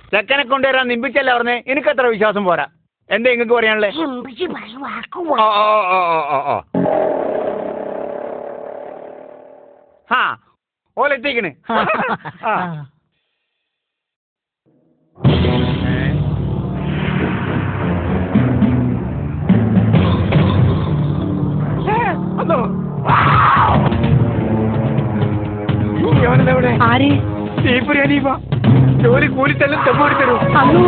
ചെക്കനെ കൊണ്ടുവരാൻ നിമ്പിച്ചല്ല പറഞ്ഞേ എനിക്ക് അത്ര വിശ്വാസം പോരാ എന്താ നിങ്ങൾക്ക് പറയാനുള്ളേ എമ്പി പറയും വാക്ക് ഓ ഓ ഓ ഓ ഓ ഓ ആ ഓലെത്തിക്കണ് ആ അതോ എവിടെ ആര് തീപ്പൊരി അനീഫ ജോലി കൂലിത്തെല്ലാം തെമ്മോടി തരൂ അന്നു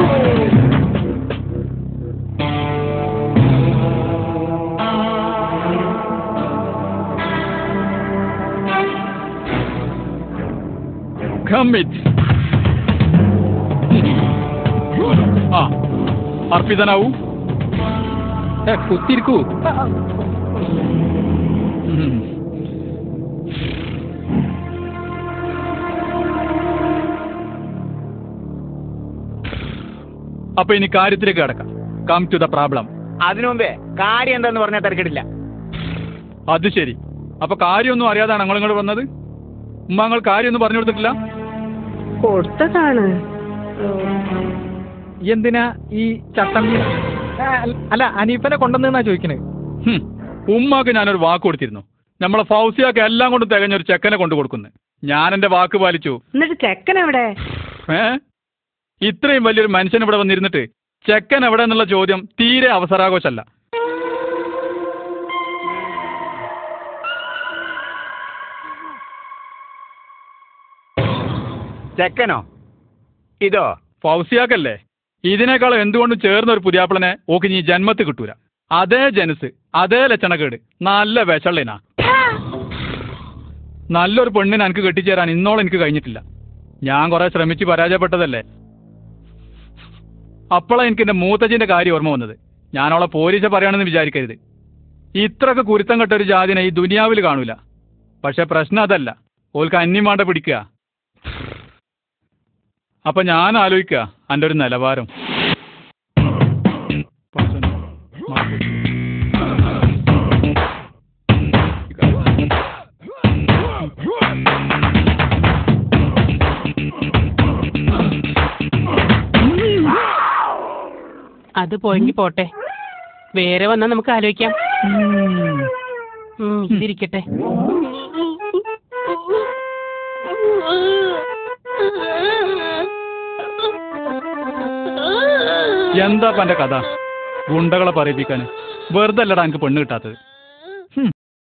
കമ്മിറ്റ് ആ അർപ്പിതനാവൂ ഏ കുത്തിരിക്കൂ ഉം. അപ്പൊ ഇനി കാര്യത്തിലേക്ക് കിടക്കാം കം ടു ദ പ്രോബ്ലം അതിനു മുമ്പേ കാര്യം എന്താന്ന് പറഞ്ഞാൽ തിരക്കിടില്ല അത് ശരി അപ്പൊ കാര്യമൊന്നും അറിയാതാണ് ഞങ്ങൾ ഇങ്ങോട്ട് വന്നത് ഉമ്മ നിങ്ങൾ കാര്യമൊന്നും പറഞ്ഞു കൊടുത്തിട്ടില്ല കൊടുത്തതാണ് എന്തിനാ ഈ ചട്ടം അല്ല അനീഫനെ കൊണ്ടുവന്നാ ചോദിക്കണേ ഹും, ഉമ്മാക്ക് ഞാനൊരു വാക്ക് കൊടുത്തിരുന്നു നമ്മളെ ഫൗസിയാക്ക് എല്ലാം കൊണ്ട് തികഞ്ഞൊരു ചെക്കനെ കൊണ്ടു കൊടുക്കുന്നു ഞാൻ എന്റെ വാക്ക് പാലിച്ചു എന്നിട്ട് ചെക്കൻ എവിടെ ഏ ഇത്രയും വലിയൊരു മനുഷ്യൻ ഇവിടെ വന്നിരുന്നിട്ട് ചെക്കൻ എവിടെ എന്നുള്ള ചോദ്യം തീരെ അവസരാഘോഷമല്ല ചെക്കനോ ഇതോ ഫൗസിയാക്കല്ലേ ഇതിനേക്കാളും എന്തുകൊണ്ടും ചേർന്ന ഒരു പുതിയാപ്പിളനെ ഓക്ക് നീ ജന്മത്ത് കിട്ടൂല അതേ ജനസ് അതേ ലക്ഷണക്കേട് നല്ല വിശള്ളനാ നല്ലൊരു പെണ്ണിനെ എനിക്ക് കെട്ടിച്ചേരാൻ ഇന്നോളം എനിക്ക് കഴിഞ്ഞിട്ടില്ല ഞാൻ കുറെ ശ്രമിച്ച് പരാജയപ്പെട്ടതല്ലേ അപ്പോഴാണ് എനിക്ക് എന്റെ മൂത്തച്ഛന്റെ കാര്യം ഓർമ്മ വന്നത് ഞാൻ അവളെ പോലീസ പറയാണെന്ന് വിചാരിക്കരുത് ഇത്രയൊക്കെ കുരുത്തം കെട്ട ഒരു ജാതിനെ ഈ ദുനിയാവിൽ കാണൂല പക്ഷെ പ്രശ്നം അതല്ല ഓൾക്ക് അന്യമാണ്ട പിടിക്കുക അപ്പൊ ഞാൻ ആലോചിക്കുക എൻ്റെ ഒരു നിലവാരം അത് പോയെങ്കിൽ പോട്ടെ വേറെ വന്നാ നമുക്ക് ആലോചിക്കാം ഉം, ഇതിരിക്കട്ടെ എന്താ എന്റെ കഥ ഗുണ്ടകളെ പറയിപ്പിക്കാൻ വെറുതെ അല്ലടാ എനിക്ക് പെണ്ണ് കിട്ടാത്തത്